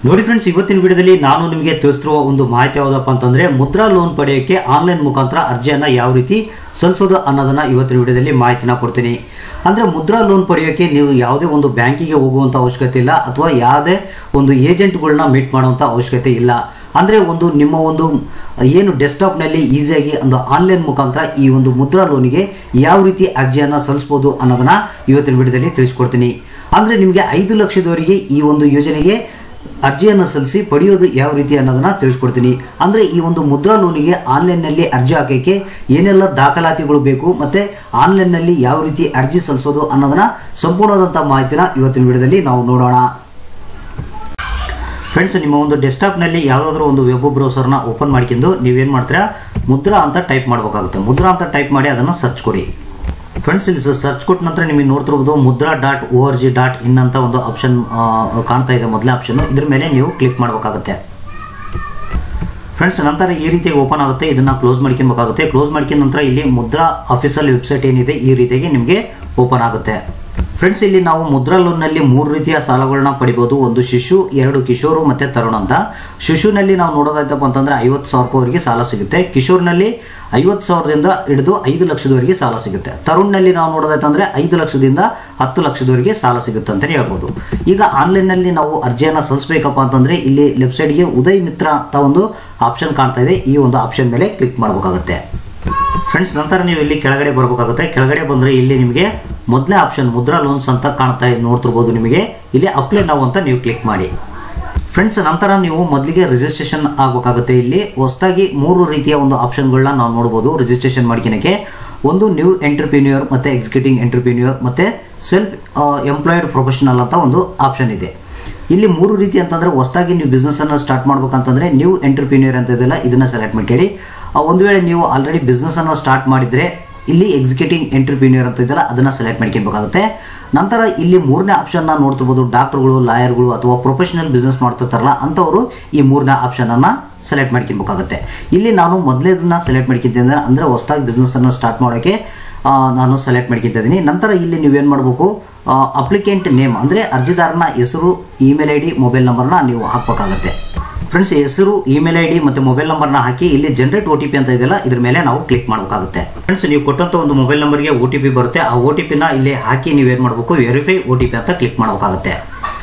ನೋಡಿ ಫ್ರೆಂಡ್ಸ್ ಇವತ್ತಿನ ವಿಡಿಯೋದಲ್ಲಿ ನಾನು ನಿಮಗೆ ತಿಳಿಸ್ತಿರುವ ಒಂದು ಮಾಹಿತಿ ಯಾವುದಪ್ಪ ಅಂತಂದ್ರೆ ಮುದ್ರಾ ಲೋನ್ ಪಡೆಯೋಕ್ಕೆ ಆನ್ಲೈನ್ ಮುಖಾಂತರ ಅರ್ಜಿಯನ್ನು ಯಾವ ರೀತಿ ಸಲ್ಲಿಸೋದು ಅನ್ನೋದನ್ನ ಇವತ್ತಿನ ವಿಡಿಯೋದಲ್ಲಿ ಮಾಹಿತಿನ ಕೊಡ್ತೀನಿ ಅಂದ್ರೆ ಮುದ್ರಾ ಲೋನ್ ಪಡೆಯೋಕ್ಕೆ ನೀವು ಯಾವುದೇ ಒಂದು ಬ್ಯಾಂಕಿಗೆ ಹೋಗುವಂತ ಅವಶ್ಯಕತೆ ಇಲ್ಲ ಅಥವಾ ಯಾವುದೇ ಒಂದು ಏಜೆಂಟ್ಗಳನ್ನ ಮೀಟ್ ಮಾಡುವಂತ ಅವಶ್ಯಕತೆ ಇಲ್ಲ ಅಂದ್ರೆ ಒಂದು ನಿಮ್ಮ ಒಂದು ಏನು ಡೆಸ್ಕ್ಟಾಪ್ನಲ್ಲಿ ಈಸಿಯಾಗಿ ಒಂದು ಆನ್ಲೈನ್ ಮುಖಾಂತರ ಈ ಒಂದು ಮುದ್ರಾ ಲೋನಿಗೆ ಯಾವ ರೀತಿ ಅರ್ಜಿಯನ್ನು ಸಲ್ಲಿಸ್ಬೋದು ಅನ್ನೋದನ್ನ ಇವತ್ತಿನ ವಿಡಿಯೋದಲ್ಲಿ ತಿಳಿಸ್ಕೊಡ್ತೀನಿ ಅಂದ್ರೆ ನಿಮಗೆ ಐದು ಲಕ್ಷದವರೆಗೆ ಈ ಒಂದು ಯೋಜನೆಗೆ ಅರ್ಜಿಯನ್ನು ಸಲ್ಲಿಸಿ ಪಡೆಯೋದು ಯಾವ ರೀತಿ ಅನ್ನೋದನ್ನ ತಿಳಿಸ್ಕೊಡ್ತೀನಿ ಅಂದರೆ ಈ ಒಂದು ಮುದ್ರಾ ಲೋನಿಗೆ ಆನ್ಲೈನ್ನಲ್ಲಿ ಅರ್ಜಿ ಹಾಕೋಕ್ಕೆ ಏನೆಲ್ಲ ದಾಖಲಾತಿಗಳು ಬೇಕು ಮತ್ತು ಆನ್ಲೈನ್ನಲ್ಲಿ ಯಾವ ರೀತಿ ಅರ್ಜಿ ಸಲ್ಲಿಸೋದು ಅನ್ನೋದನ್ನ ಸಂಪೂರ್ಣವಾದಂಥ ಮಾಹಿತಿನ ಇವತ್ತಿನ ವಿಡಿಯೋದಲ್ಲಿ ನಾವು ನೋಡೋಣ ಫ್ರೆಂಡ್ಸ್ ನಿಮ್ಮ ಒಂದು ಡೆಸ್ಕ್ಟಾಪ್ನಲ್ಲಿ ಯಾವುದಾದ್ರೂ ಒಂದು ವೆಬ್ ಬ್ರೌಸರ್ನ ಓಪನ್ ಮಾಡ್ಕೊಂಡು ನೀವೇನು ಮಾಡ್ತೀರಾ ಮುದ್ರಾ ಅಂತ ಟೈಪ್ ಮಾಡಬೇಕಾಗುತ್ತೆ ಮುದ್ರಾ ಅಂತ ಟೈಪ್ ಮಾಡಿ ಅದನ್ನು ಸರ್ಚ್ ಕೊಡಿ ಫ್ರೆಂಡ್ಸ್ ಇಲ್ಲಿ ಸರ್ಚ್ ಕೊಟ್ಟ ನಂತರ ನಿಮಗೆ ನೋಡ್ತಿರ್ಬೋದು Mudra dot O R G dot in ಅಂತ ಒಂದು ಆಪ್ಷನ್ ಕಾಣ್ತಾ ಇದೆ ಮೊದಲೇ ಆಪ್ಷನ್ ಇದ್ರ ಮೇಲೆ ನೀವು ಕ್ಲಿಕ್ ಮಾಡಬೇಕಾಗುತ್ತೆ ಫ್ರೆಂಡ್ಸ್ ನಂತರ ಈ ರೀತಿಯಾಗಿ ಓಪನ್ ಆಗುತ್ತೆ ಇದನ್ನ ಕ್ಲೋಸ್ ಮಾಡ್ಕೊಬೇಕಾಗುತ್ತೆ ಕ್ಲೋಸ್ ಮಾಡ್ಕೊಂಡ ನಂತರ ಇಲ್ಲಿ ಮುದ್ರಾ ಅಫಿಷಿಯಲ್ ವೆಬ್ಸೈಟ್ ಏನಿದೆ ಈ ರೀತಿಯಾಗಿ ನಿಮಗೆ ಓಪನ್ ಆಗುತ್ತೆ ಫ್ರೆಂಡ್ಸ್ ಇಲ್ಲಿ ನಾವು ಮುದ್ರಾ ಲೋನ್ನಲ್ಲಿ ಮೂರು ರೀತಿಯ ಸಾಲಗಳನ್ನ ಪಡಿಬೋದು ಒಂದು ಶಿಶು ಎರಡು ಕಿಶೋರು ಮತ್ತೆ ತರುಣ್ ಅಂತ ಶಿಶುನಲ್ಲಿ ನಾವು ನೋಡೋದಾಯ್ತಪ್ಪ ಅಂತಂದ್ರೆ ಐವತ್ತು ಸಾವಿರ ರೂಪಾಯಿವರೆಗೆ ಸಾಲ ಸಿಗುತ್ತೆ ಕಿಶೋರ್ನಲ್ಲಿ ಐವತ್ತು ಸಾವಿರದಿಂದ ಹಿಡಿದು ಐದು ಲಕ್ಷದವರೆಗೆ ಸಾಲ ಸಿಗುತ್ತೆ ತರುಣ್ನಲ್ಲಿ ನಾವು ನೋಡೋದಾಯ್ತಂದ್ರೆ ಐದು ಲಕ್ಷದಿಂದ ಹತ್ತು ಲಕ್ಷದವರೆಗೆ ಸಾಲ ಸಿಗುತ್ತೆ ಅಂತಲೇ ಹೇಳ್ಬೋದು ಈಗ ಆನ್ಲೈನ್ನಲ್ಲಿ ನಾವು ಅರ್ಜಿಯನ್ನು ಸಲ್ಲಿಸಬೇಕಪ್ಪ ಅಂತಂದ್ರೆ ಇಲ್ಲಿ ಲೆಫ್ಟ್ ಸೈಡ್ಗೆ ಉದಯ್ ಮಿತ್ರ ಅಂತ ಒಂದು ಆಪ್ಷನ್ ಕಾಣ್ತಾ ಇದೆ ಈ ಒಂದು ಆಪ್ಷನ್ ಮೇಲೆ ಕ್ಲಿಕ್ ಮಾಡಬೇಕಾಗುತ್ತೆ ಫ್ರೆಂಡ್ಸ್ ನಂತರ ನೀವು ಇಲ್ಲಿ ಕೆಳಗಡೆ ಬರಬೇಕಾಗುತ್ತೆ ಕೆಳಗಡೆ ಬಂದರೆ ಇಲ್ಲಿ ನಿಮಗೆ ಮೊದಲೇ ಆಪ್ಷನ್ ಮುದ್ರಾ ಲೋನ್ಸ್ ಅಂತ ಕಾಣ್ತಾ ನೋಡ್ತಿರ್ಬೋದು ನಿಮಗೆ ಇಲ್ಲಿ ಅಪ್ಲೈ ನಾವು ಅಂತ ನೀವು ಕ್ಲಿಕ್ ಮಾಡಿ ಫ್ರೆಂಡ್ಸ್ ನಂತರ ನೀವು ಮೊದಲಿಗೆ ರಿಜಿಸ್ಟ್ರೇಷನ್ ಆಗಬೇಕಾಗುತ್ತೆ ಇಲ್ಲಿ ಹೊಸದಾಗಿ ಮೂರು ರೀತಿಯ ಒಂದು ಆಪ್ಷನ್ಗಳನ್ನ ನಾವು ನೋಡ್ಬೋದು ರಿಜಿಸ್ಟ್ರೇಷನ್ ಮಾಡ್ಕೊಳಕ್ಕೆ ಒಂದು ನ್ಯೂ ಎಂಟರ್ಪ್ರಿನ್ಯೂರ್ ಮತ್ತು ಎಕ್ಸಿಕ್ಯೂಟಿಂಗ್ ಎಂಟರ್ಪ್ರಿನ್ಯೂರ್ ಮತ್ತು ಸೆಲ್ಫ್ ಎಂಪ್ಲಾಯ್ಡ್ ಪ್ರೊಫೆಷನಲ್ ಅಂತ ಒಂದು ಆಪ್ಷನ್ ಇದೆ ಇಲ್ಲಿ ಮೂರು ರೀತಿ ಅಂತಂದ್ರೆ ಹೊಸದಾಗಿ ನೀವು ಬಿಸ್ನೆಸ್ ಅನ್ನು ಸ್ಟಾರ್ಟ್ ಮಾಡ್ಬೇಕಂತಂದ್ರೆ ನ್ಯೂ ಎಂಟರ್ಪ್ರಿನ್ಯೂರ್ ಅಂತ ಇದೆಲ್ಲ ಇದನ್ನ ಸೆಲೆಕ್ಟ್ ಮಾಡ್ಕೊಳ್ಳಿ ಆ, ಒಂದು ವೇಳೆ ನೀವು ಆಲ್ರೆಡಿ ಬಿಸ್ನೆಸ್ ಅನ್ನು ಸ್ಟಾರ್ಟ್ ಮಾಡಿದ್ರೆ ಇಲ್ಲಿ ಎಕ್ಸಿಕ್ಯೂಟಿಂಗ್ ಎಂಟರ್ಪ್ರಿನ್ಯೂರ್ ಅಂತ ಇದೆಯಲ್ಲ ಅದನ್ನ ಸೆಲೆಕ್ಟ್ ಮಾಡ್ಕೊಬೇಕಾಗುತ್ತೆ ನಂತರ ಇಲ್ಲಿ ಮೂರನೇ ಆಪ್ಷನ್ನ ನೋಡ್ತಿರ್ಬೋದು ಡಾಕ್ಟರ್ಗಳು ಲಾಯರ್ಗಳು ಅಥವಾ ಪ್ರೊಫೆಷನಲ್ ಬಿಸ್ನೆಸ್ ಮಾಡ್ತಿರ್ತಾರಲ್ಲ ಅಂಥವರು ಈ ಮೂರನೇ ಆಪ್ಷನನ್ನು ಸೆಲೆಕ್ಟ್ ಮಾಡ್ಕೊಬೇಕಾಗುತ್ತೆ ಇಲ್ಲಿ ನಾನು ಮೊದಲೇದನ್ನ ಸೆಲೆಕ್ಟ್ ಮಾಡ್ಕೊತಿದ್ದೆ ಅಂದರೆ ಹೊಸದಾಗಿ ಬಿಸ್ನೆಸ್ಸನ್ನು ಸ್ಟಾರ್ಟ್ ಮಾಡೋಕ್ಕೆ ಆ, ನಾನು ಸೆಲೆಕ್ಟ್ ಮಾಡ್ಕೊತಿದ್ದೀನಿ ನಂತರ ಇಲ್ಲಿ ನೀವೇನು ಮಾಡಬೇಕು ಅಪ್ಲಿಕೆಂಟ್ ನೇಮ್ ಅಂದರೆ ಅರ್ಜಿದಾರನ ಹೆಸರು ಇಮೇಲ್ ಐ ಡಿ ಮೊಬೈಲ್ ನಂಬರ್ನ ನೀವು ಹಾಕಬೇಕಾಗುತ್ತೆ ಫ್ರೆಂಡ್ಸ್ ಹೆಸರು ಇಮೇಲ್ ಐ ಡಿ ಮತ್ತು ಮೊಬೈಲ್ ನಂಬರ್ನ ಹಾಕಿ ಇಲ್ಲಿ ಜನರೇಟ್ ಒ ಟಿ ಪಿ ಅಂತ ಇದೆಯಲ್ಲ ಇದ್ರ ಮೇಲೆ ನಾವು ಕ್ಲಿಕ್ ಮಾಡಬೇಕಾಗುತ್ತೆ ಫ್ರೆಂಡ್ಸ್ ನೀವು ಕೊಟ್ಟಂತ ಒಂದು ಮೊಬೈಲ್ ನಂಬರ್ಗೆ ಒ ಟಿ ಪಿ ಬರುತ್ತೆ ಆ ಒ ಟಿ ಪಿನ ಇಲ್ಲಿ ಹಾಕಿ ನೀವೇನು ಮಾಡಬೇಕು ವೆರಿಫೈ ಒ ಟಿ ಪಿ ಅಂತ ಕ್ಲಿಕ್ ಮಾಡಬೇಕಾಗುತ್ತೆ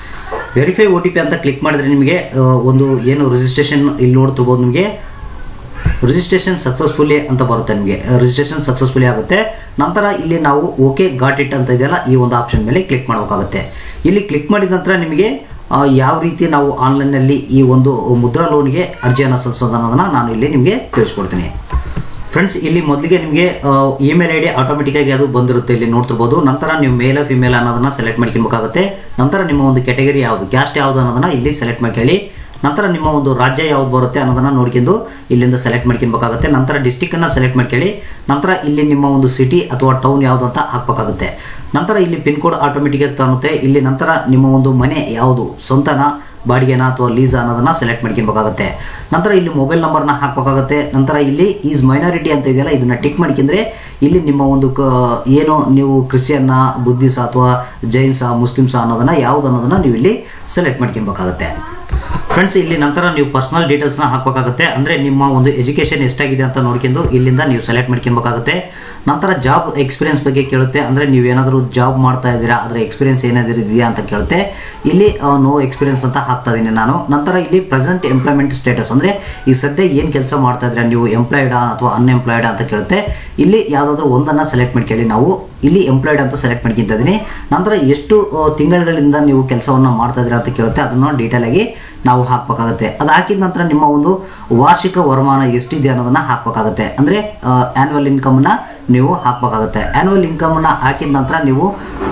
ವೆರಿಫೈ ಒ ಟಿ ಪಿ ಅಂತ ಕ್ಲಿಕ್ ಮಾಡಿದ್ರೆ ನಿಮಗೆ ಆ, ಒಂದು ಏನು ರಿಜಿಸ್ಟ್ರೇಷನ್ ಇಲ್ಲಿ ನೋಡ್ತಿರ್ಬೋದು ನಿಮಗೆ ರಿಜಿಸ್ಟ್ರೇಷನ್ ಸಕ್ಸಸ್ಫುಲಿ ಅಂತ ಬರುತ್ತೆ ನಿಮಗೆ ರಿಜಿಸ್ಟ್ರೇಷನ್ ಸಕ್ಸಸ್ಫುಲಿ ಆಗುತ್ತೆ ನಂತರ ಇಲ್ಲಿ ನಾವು ಓಕೆ ಗಾಟ್ ಇಟ್ ಅಂತ ಇದೆಯಲ್ಲ ಈ ಒಂದು ಆಪ್ಷನ್ ಮೇಲೆ ಕ್ಲಿಕ್ ಮಾಡಬೇಕಾಗುತ್ತೆ ಇಲ್ಲಿ ಕ್ಲಿಕ್ ಮಾಡಿದ ನಂತರ ನಿಮಗೆ ಆ, ಯಾವ ರೀತಿ ನಾವು ಆನ್ಲೈನ್ನಲ್ಲಿ ಈ ಒಂದು ಮುದ್ರಾ ಲೋನ್ಗೆ ಅರ್ಜಿಯನ್ನು ಸಲ್ಲಿಸೋದು ಅನ್ನೋದನ್ನ ನಾನು ಇಲ್ಲಿ ನಿಮಗೆ ತಿಳಿಸ್ಕೊಡ್ತೀನಿ ಫ್ರೆಂಡ್ಸ್ ಇಲ್ಲಿ ಮೊದಲಿಗೆ ನಿಮಗೆ ಇಮೇಲ್ ಐ ಡಿ ಆಟೋಮೆಟಿಕ್ಕಾಗಿ ಅದು ಬಂದಿರುತ್ತೆ ಇಲ್ಲಿ ನೋಡ್ತಿರ್ಬೋದು ನಂತರ ನೀವು ಮೇಲ್ ಫಿಮೇಲ್ ಅನ್ನೋದನ್ನ ಸೆಲೆಕ್ಟ್ ಮಾಡ್ಕೊಬೇಕಾಗುತ್ತೆ ನಂತರ ನಿಮ್ಮ ಒಂದು ಕೆಟಗರಿ ಯಾವುದು ಕ್ಯಾಸ್ಟ್ ಯಾವುದು ಅನ್ನೋದನ್ನ ಇಲ್ಲಿ ಸೆಲೆಕ್ಟ್ ಮಾಡ್ಕೊಳ್ಳಿ ನಂತರ ನಿಮ್ಮ ಒಂದು ರಾಜ್ಯ ಯಾವ್ದು ಬರುತ್ತೆ ಅನ್ನೋದನ್ನ ನೋಡ್ಕೊಂಡು ಇಲ್ಲಿಂದ ಸೆಲೆಕ್ಟ್ ಮಾಡ್ಕೊಬೇಕಾಗುತ್ತೆ ನಂತರ ಡಿಸ್ಟಿಕ್ ಅನ್ನ ಸೆಲೆಕ್ಟ್ ಮಾಡ್ಕೊಳ್ಳಿ ನಂತರ ಇಲ್ಲಿ ನಿಮ್ಮ ಒಂದು ಸಿಟಿ ಅಥವಾ ಟೌನ್ ಯಾವುದು ಅಂತ ಹಾಕ್ಬೇಕಾಗುತ್ತೆ ನಂತರ ಇಲ್ಲಿ ಪಿನ್ ಕೋಡ್ ಆಟೋಮೆಟಿಕ್ ತಾನುತ್ತೆ ಇಲ್ಲಿ ನಂತರ ನಿಮ್ಮ ಒಂದು ಮನೆ ಯಾವುದು ಸ್ವಂತನ ಬಾಡಿಗೆನ ಅಥವಾ ಲೀಸ್ ಅನ್ನೋದನ್ನ ಸೆಲೆಕ್ಟ್ ಮಾಡ್ಕೊಬೇಕಾಗುತ್ತೆ ನಂತರ ಇಲ್ಲಿ ಮೊಬೈಲ್ ನಂಬರ್ನ ಹಾಕಬೇಕಾಗುತ್ತೆ ನಂತರ ಇಲ್ಲಿ ಈಸ್ ಮೈನಾರಿಟಿ ಅಂತ ಇದೆಯಲ್ಲ ಇದನ್ನ ಟಿಕ್ ಮಾಡ್ಕೊಂಡ್ರೆ ಇಲ್ಲಿ ನಿಮ್ಮ ಒಂದು ಕ ಏನು ನೀವು ಕ್ರಿಶ್ಚಿಯನ್ನ ಬುದ್ಧಿಸ ಅಥವಾ ಜೈನ್ಸ ಮುಸ್ಲಿಮ್ಸ ಅನ್ನೋದನ್ನ ಯಾವ್ದು ಅನ್ನೋದನ್ನ ನೀವು ಇಲ್ಲಿ ಸೆಲೆಕ್ಟ್ ಮಾಡ್ಕೊಬೇಕಾಗುತ್ತೆ ಫ್ರೆಂಡ್ಸ್ ಇಲ್ಲಿ ನಂತರ ನೀವು ಪರ್ಸನಲ್ ಡೀಟೇಲ್ಸ್ನ ಹಾಕಬೇಕಾಗುತ್ತೆ ಅಂದರೆ ನಿಮ್ಮ ಒಂದು ಎಜುಕೇಷನ್ ಎಷ್ಟಾಗಿದೆ ಅಂತ ನೋಡ್ಕೊಂಡು ಇಲ್ಲಿಂದ ನೀವು ಸೆಲೆಕ್ಟ್ ಮಾಡ್ಕೊಬೇಕಾಗುತ್ತೆ ನಂತರ ಜಾಬ್ ಎಕ್ಸ್ಪೀರಿಯನ್ಸ್ ಬಗ್ಗೆ ಕೇಳುತ್ತೆ ಅಂದರೆ ನೀವು ಏನಾದರೂ ಜಾಬ್ ಮಾಡ್ತಾ ಇದ್ದೀರಾ ಅದರ ಎಕ್ಸ್ಪೀರಿಯನ್ಸ್ ಏನಾದರೂ ಇದೆಯಾ ಅಂತ ಕೇಳುತ್ತೆ ಇಲ್ಲಿ ನೋ ಎಕ್ಸ್ಪೀರಿಯನ್ಸ್ ಅಂತ ಹಾಕ್ತಾ ಇದ್ದೀನಿ ನಾನು ನಂತರ ಇಲ್ಲಿ ಪ್ರೆಸೆಂಟ್ ಎಂಪ್ಲಾಯ್ಮೆಂಟ್ ಸ್ಟೇಟಸ್ ಅಂದರೆ ಈ ಸದ್ಯ ಏನು ಕೆಲಸ ಮಾಡ್ತಾ ಇದ್ದೀರಾ ನೀವು ಎಂಪ್ಲಾಯ್ಡಾ ಅಥವಾ ಅನ್ಎಂಪ್ಲಾಯ್ಡ್ ಅಂತ ಕೇಳುತ್ತೆ ಇಲ್ಲಿ ಯಾವುದಾದ್ರೂ ಒಂದನ್ನು ಸೆಲೆಕ್ಟ್ ಮಾಡ್ಕೊಳ್ಳಿ ನಾವು ಇಲ್ಲಿ ಎಂಪ್ಲಾಯ್ಡ್ ಅಂತ ಸೆಲೆಕ್ಟ್ ಮಾಡ್ಕೊಂತ ಇದ್ದೀನಿ ನಂತರ ಎಷ್ಟು ಆ, ತಿಂಗಳುಗಳಿಂದ ನೀವು ಕೆಲಸವನ್ನು ಮಾಡ್ತಾ ಇದ್ದೀರಾ ಅಂತ ಕೇಳುತ್ತೆ ಅದನ್ನು ಡೀಟೇಲ್ ಆಗಿ ನಾವು ಹಾಕಬೇಕಾಗುತ್ತೆ ಅದು ಹಾಕಿದ ನಂತರ ನಿಮ್ಮ ಒಂದು ವಾರ್ಷಿಕ ವರಮಾನ ಎಷ್ಟಿದೆ ಅನ್ನೋದನ್ನ ಹಾಕಬೇಕಾಗುತ್ತೆ ಅಂದರೆ ಆ್ಯನ್ಯುವಲ್ ಇನ್ಕಮ್ನ ನೀವು ಹಾಕಬೇಕಾಗುತ್ತೆ ಆ್ಯನ್ಯುವಲ್ ಇನ್ಕಮ್ನ ಹಾಕಿದ ನಂತರ ನೀವು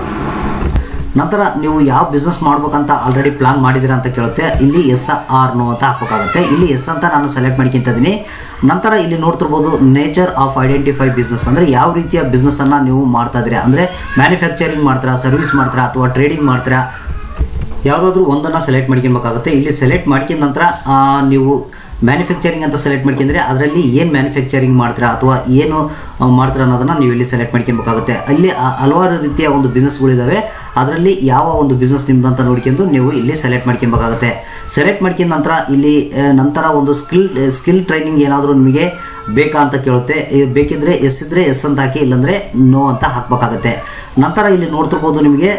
ನಂತರ ನೀವು ಯಾವ ಬಿಸ್ನೆಸ್ ಮಾಡ್ಬೇಕಂತ ಆಲ್ರೆಡಿ ಪ್ಲಾನ್ ಮಾಡಿದ್ದೀರಾ ಅಂತ ಕೇಳುತ್ತೆ ಇಲ್ಲಿ ಎಸ್ ಆರ್ ನೋ ಅಂತ ಹಾಕಬೇಕಾಗುತ್ತೆ ಇಲ್ಲಿ ಎಸ್ ಅಂತ ನಾನು ಸೆಲೆಕ್ಟ್ ಮಾಡ್ಕೊಂತ ಇದ್ದೀನಿ ನಂತರ ಇಲ್ಲಿ ನೋಡ್ತಿರ್ಬೋದು ನೇಚರ್ ಆಫ್ ಐಡೆಂಟಿಫೈ ಬಿಸ್ನೆಸ್ ಅಂದರೆ ಯಾವ ರೀತಿಯ ಬಿಸ್ನೆಸ್ಸನ್ನು ನೀವು ಮಾಡ್ತಾ ಇದ್ದೀರಾ ಅಂದರೆ ಮ್ಯಾನುಫ್ಯಾಕ್ಚರಿಂಗ್ ಮಾಡ್ತೀರಾ ಸರ್ವಿಸ್ ಮಾಡ್ತೀರಾ ಅಥವಾ ಟ್ರೇಡಿಂಗ್ ಮಾಡ್ತೀರಾ ಯಾವುದಾದ್ರೂ ಒಂದನ್ನು ಸೆಲೆಕ್ಟ್ ಮಾಡ್ಕೊಬೇಕಾಗುತ್ತೆ ಇಲ್ಲಿ ಸೆಲೆಕ್ಟ್ ಮಾಡ್ಕೊಂಡ ನಂತರ ಆ, ನೀವು ಮ್ಯಾನುಫ್ಯಾಕ್ಚರಿಂಗ್ ಅಂತ ಸೆಲೆಕ್ಟ್ ಮಾಡ್ಕೊಂಡ್ರೆ ಅದರಲ್ಲಿ ಏನು ಮ್ಯಾನುಫ್ಯಾಕ್ಚರಿಂಗ್ ಮಾಡ್ತೀರಾ ಅಥವಾ ಏನು ಆ, ಮಾಡ್ತೀರಾ ಅನ್ನೋದನ್ನ ನೀವು ಇಲ್ಲಿ ಸೆಲೆಕ್ಟ್ ಮಾಡ್ಕೊಬೇಕಾಗುತ್ತೆ ಅಲ್ಲಿ ಆ- ಹಲವಾರು ರೀತಿಯ ಒಂದು ಬಿಸ್ನೆಸ್ಗಳಿದ್ದಾವೆ ಅದರಲ್ಲಿ ಯಾವ ಒಂದು ಬಿಸ್ನೆಸ್ ನಿಮ್ದು ಅಂತ ನೋಡ್ಕೊಂಡು ನೀವು ಇಲ್ಲಿ ಸೆಲೆಕ್ಟ್ ಮಾಡ್ಕೊಬೇಕಾಗುತ್ತೆ ಸೆಲೆಕ್ಟ್ ಮಾಡ್ಕೊಂಡ ನಂತರ ಇಲ್ಲಿ ಆ, ನಂತರ ಒಂದು ಸ್ಕಿಲ್ ಸ್ಕಿಲ್ ಟ್ರೈನಿಂಗ್ ಏನಾದರೂ ನಿಮಗೆ ಬೇಕಾ ಅಂತ ಕೇಳುತ್ತೆ ಈ ಬೇಕಿದ್ರೆ ಎಸ್ ಇದ್ರೆ ಎಸ್ ಅಂತ ಹಾಕಿ ಇಲ್ಲಾಂದ್ರೆ ನೋ ಅಂತ ಹಾಕಬೇಕಾಗುತ್ತೆ ನಂತರ ಇಲ್ಲಿ ನೋಡ್ತಿರ್ಬೋದು ನಿಮಗೆ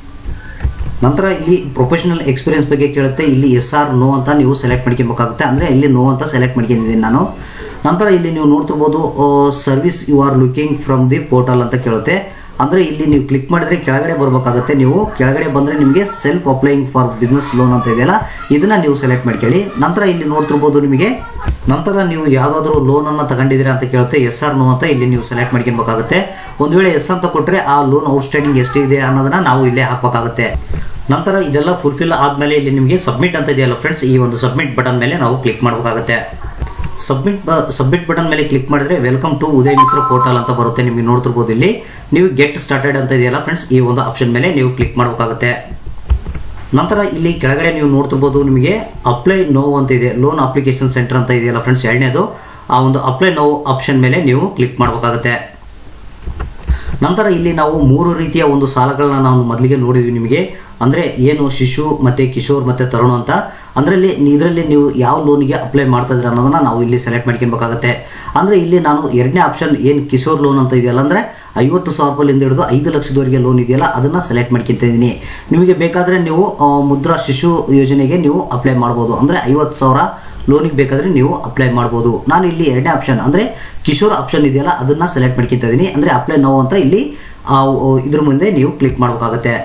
ನಂತರ ಇಲ್ಲಿ ಪ್ರೊಫೆಷನಲ್ ಎಕ್ಸ್ಪೀರಿಯನ್ಸ್ ಬಗ್ಗೆ ಕೇಳುತ್ತೆ ಇಲ್ಲಿ ಎಸ್ ಆರ್ ನೋ ಅಂತ ನೀವು ಸೆಲೆಕ್ಟ್ ಮಾಡ್ಕೊಬೇಕಾಗುತ್ತೆ ಅಂದರೆ ಇಲ್ಲಿ ನೋ ಅಂತ ಸೆಲೆಕ್ಟ್ ಮಾಡ್ಕೊಂಡಿದ್ದೀನಿ ನಾನು ನಂತರ ಇಲ್ಲಿ ನೀವು ನೋಡ್ತಿರ್ಬೋದು service you are looking from the portal ಅಂತ ಕೇಳುತ್ತೆ ಅಂದರೆ ಇಲ್ಲಿ ನೀವು ಕ್ಲಿಕ್ ಮಾಡಿದ್ರೆ ಕೆಳಗಡೆ ಬರಬೇಕಾಗುತ್ತೆ ನೀವು ಕೆಳಗಡೆ ಬಂದರೆ ನಿಮಗೆ self applying for business loan ಅಂತ ಇದೆಯಲ್ಲ ಇದನ್ನ ನೀವು ಸೆಲೆಕ್ಟ್ ಮಾಡ್ಕೊಳ್ಳಿ ನಂತರ ಇಲ್ಲಿ ನೋಡ್ತಿರ್ಬೋದು ನಿಮಗೆ ನಂತರ ನೀವು ಯಾವುದಾದ್ರೂ ಲೋನನ್ನು ತಗೊಂಡಿದ್ದೀರಾ ಅಂತ ಕೇಳುತ್ತೆ ಎಸ್ ಆರ್ ನೋ ಅಂತ ಇಲ್ಲಿ ನೀವು ಸೆಲೆಕ್ಟ್ ಮಾಡ್ಕೊಬೇಕಾಗುತ್ತೆ ಒಂದು ವೇಳೆ ಎಸ್ ಅಂತ ಕೊಟ್ಟರೆ ಆ ಲೋನ್ ಔಟ್ಸ್ಟ್ಯಾಂಡಿಂಗ್ ಎಷ್ಟಿದೆ ಅನ್ನೋದನ್ನ ನಾವು ಇಲ್ಲೇ ಹಾಕಬೇಕಾಗುತ್ತೆ ನಂತರ ಇದೆಲ್ಲ ಫುಲ್ಫಿಲ್ ಆದಮೇಲೆ ಇಲ್ಲಿ ನಿಮಗೆ ಸಬ್ಮಿಟ್ ಅಂತ ಇದೆಯಲ್ಲ ಫ್ರೆಂಡ್ಸ್ ಈ ಒಂದು ಸಬ್ಮಿಟ್ ಬಟನ್ ಮೇಲೆ ನಾವು ಕ್ಲಿಕ್ ಮಾಡಬೇಕಾಗುತ್ತೆ ಸಬ್ಮಿಟ್ ಸಬ್ಮಿಟ್ ಬಟನ್ ಮೇಲೆ ಕ್ಲಿಕ್ ಮಾಡಿದ್ರೆ welcome to Udaya Mitra portal ಅಂತ ಬರುತ್ತೆ ನಿಮಗೆ ನೋಡ್ತಿರ್ಬೋದು ಇಲ್ಲಿ ನೀವು ಗೆಟ್ ಸ್ಟಾರ್ಟೆಡ್ ಅಂತ ಇದೆಯಲ್ಲ ಫ್ರೆಂಡ್ಸ್ ಈ ಒಂದು ಆಪ್ಷನ್ ಮೇಲೆ ನೀವು ಕ್ಲಿಕ್ ಮಾಡಬೇಕಾಗುತ್ತೆ ನಂತರ ಇಲ್ಲಿ ಕೆಳಗಡೆ ನೀವು ನೋಡ್ತಿರ್ಬೋದು ನಿಮಗೆ ಅಪ್ಲೈ ನೋ ಅಂತ ಇದೆ ಲೋನ್ ಅಪ್ಲಿಕೇಶನ್ ಸೆಂಟರ್ ಅಂತ ಇದೆಯಲ್ಲ ಫ್ರೆಂಡ್ಸ್ ಎರಡನೇದು ಆ ಒಂದು ಅಪ್ಲೈ ನೋ ಆಪ್ಷನ್ ಮೇಲೆ ನೀವು ಕ್ಲಿಕ್ ಮಾಡಬೇಕಾಗುತ್ತೆ ನಂತರ ಇಲ್ಲಿ ನಾವು ಮೂರು ರೀತಿಯ ಒಂದು ಸಾಲಗಳನ್ನ ನಾವು ಮೊದಲಿಗೆ ನೋಡಿದ್ವಿ ನಿಮಗೆ ಅಂದರೆ ಏನು ಶಿಶು ಮತ್ತು ಕಿಶೋರ್ ಮತ್ತು ತರುಣ್ ಅಂತ ಅದರಲ್ಲಿ ಇದರಲ್ಲಿ ನೀವು ಯಾವ ಲೋನಿಗೆ ಅಪ್ಲೈ ಮಾಡ್ತಾ ಇದ್ದೀರಾ ಅನ್ನೋದನ್ನ ನಾವು ಇಲ್ಲಿ ಸೆಲೆಕ್ಟ್ ಮಾಡ್ಕೊಬೇಕಾಗುತ್ತೆ ಅಂದರೆ ಇಲ್ಲಿ ನಾನು ಎರಡನೇ ಆಪ್ಷನ್ ಏನು ಕಿಶೋರ್ ಲೋನ್ ಅಂತ ಇದೆಯಲ್ಲ ಅಂದರೆ ಐವತ್ತು ಸಾವಿರ ರೂಪಾಯಿಂದ ಹಿಡಿದು ಐದು ಲಕ್ಷದವರೆಗೆ ಲೋನ್ ಇದೆಯಲ್ಲ ಅದನ್ನು ಸೆಲೆಕ್ಟ್ ಮಾಡ್ಕೊತಿದ್ದೀನಿ ನಿಮಗೆ ಬೇಕಾದರೆ ನೀವು ಆ, ಮುದ್ರಾ ಶಿಶು ಯೋಜನೆಗೆ ನೀವು ಅಪ್ಲೈ ಮಾಡ್ಬೋದು ಅಂದರೆ ಐವತ್ತು ಸಾವಿರ ಲೋನಿಗೆ ಬೇಕಾದರೆ ನೀವು ಅಪ್ಲೈ ಮಾಡ್ಬೋದು ನಾನು ಇಲ್ಲಿ ಎರಡನೇ ಆಪ್ಷನ್ ಅಂದರೆ ಕಿಶೋರ್ ಆಪ್ಷನ್ ಇದೆಯಲ್ಲ ಅದನ್ನು ಸೆಲೆಕ್ಟ್ ಮಾಡ್ಕೊತಾ ಇದ್ದೀನಿ ಅಂದರೆ ಅಪ್ಲೈ ನೋ ಅಂತ ಇಲ್ಲಿ ಆ, ಇದ್ರ ಮುಂದೆ ನೀವು ಕ್ಲಿಕ್ ಮಾಡಬೇಕಾಗುತ್ತೆ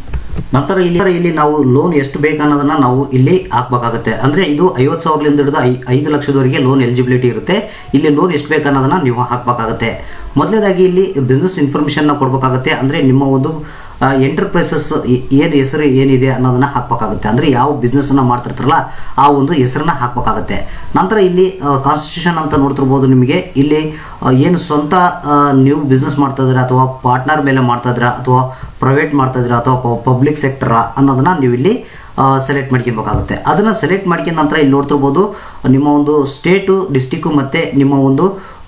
ನಂತರ ಇಲ್ಲಿ ಇಲ್ಲಿ ನಾವು ಲೋನ್ ಎಷ್ಟು ಬೇಕು ಅನ್ನೋದನ್ನ ನಾವು ಇಲ್ಲಿ ಹಾಕ್ಬೇಕಾಗುತ್ತೆ ಅಂದ್ರೆ ಇದು ಐವತ್ತು ಸಾವಿರದಿಂದ ಹಿಡಿದು ಐ ಐದು ಲಕ್ಷದವರೆಗೆ ಲೋನ್ ಎಲಿಜಿಬಿಲಿಟಿ ಇರುತ್ತೆ ಇಲ್ಲಿ ಲೋನ್ ಎಷ್ಟು ಬೇಕು ಅನ್ನೋದನ್ನ ನೀವು ಹಾಕಬೇಕಾಗುತ್ತೆ ಮೊದಲನೇದಾಗಿ ಇಲ್ಲಿ ಬಿಸ್ನೆಸ್ ಇನ್ಫಾರ್ಮೇಷನ್ನ ಕೊಡಬೇಕಾಗುತ್ತೆ ಅಂದ್ರೆ ನಿಮ್ಮ ಒಂದು ಎಂಟರ್ಪ್ರೈಸಸ್ ಏನು ಹೆಸರು ಏನಿದೆ ಅನ್ನೋದನ್ನ ಹಾಕಬೇಕಾಗುತ್ತೆ ಅಂದ್ರೆ ಯಾವ ಬಿಸ್ನೆಸ್ ಅನ್ನ ಮಾಡ್ತಿರ್ತಾರಲ್ಲ ಆ ಒಂದು ಹೆಸರನ್ನ ಹಾಕಬೇಕಾಗುತ್ತೆ ನಂತರ ಇಲ್ಲಿ ಕಾನ್ಸ್ಟಿಟ್ಯೂಷನ್ ಅಂತ ನೋಡ್ತಿರ್ಬೋದು ನಿಮಗೆ ಇಲ್ಲಿ ಆ, ಏನು ಸ್ವಂತ ಆ, ನೀವು ಬಿಸ್ನೆಸ್ ಮಾಡ್ತಾ ಇದ್ದೀರಾ ಅಥವಾ ಪಾರ್ಟ್ನರ್ ಮೇಲೆ ಮಾಡ್ತಾ ಇದ್ದೀರಾ ಅಥವಾ ಪ್ರೈವೇಟ್ ಮಾಡ್ತಾ ಇದ್ದೀರಾ ಅಥವಾ ಪಬ್ಲಿಕ್ ಸೆಕ್ಟರಾ ಅನ್ನೋದನ್ನ ನೀವು ಇಲ್ಲಿ ಸೆಲೆಕ್ಟ್ ಮಾಡ್ಕೊಬೇಕಾಗುತ್ತೆ ಅದನ್ನ ಸೆಲೆಕ್ಟ್ ಮಾಡ್ಕೊಂಡ ನಂತರ ಇಲ್ಲಿ ನೋಡ್ತಿರ್ಬೋದು ನಿಮ್ಮ ಒಂದು ಸ್ಟೇಟು ಡಿಸ್ಟಿಕ್ಕು ಮತ್ತೆ ನಿಮ್ಮ ಒಂದು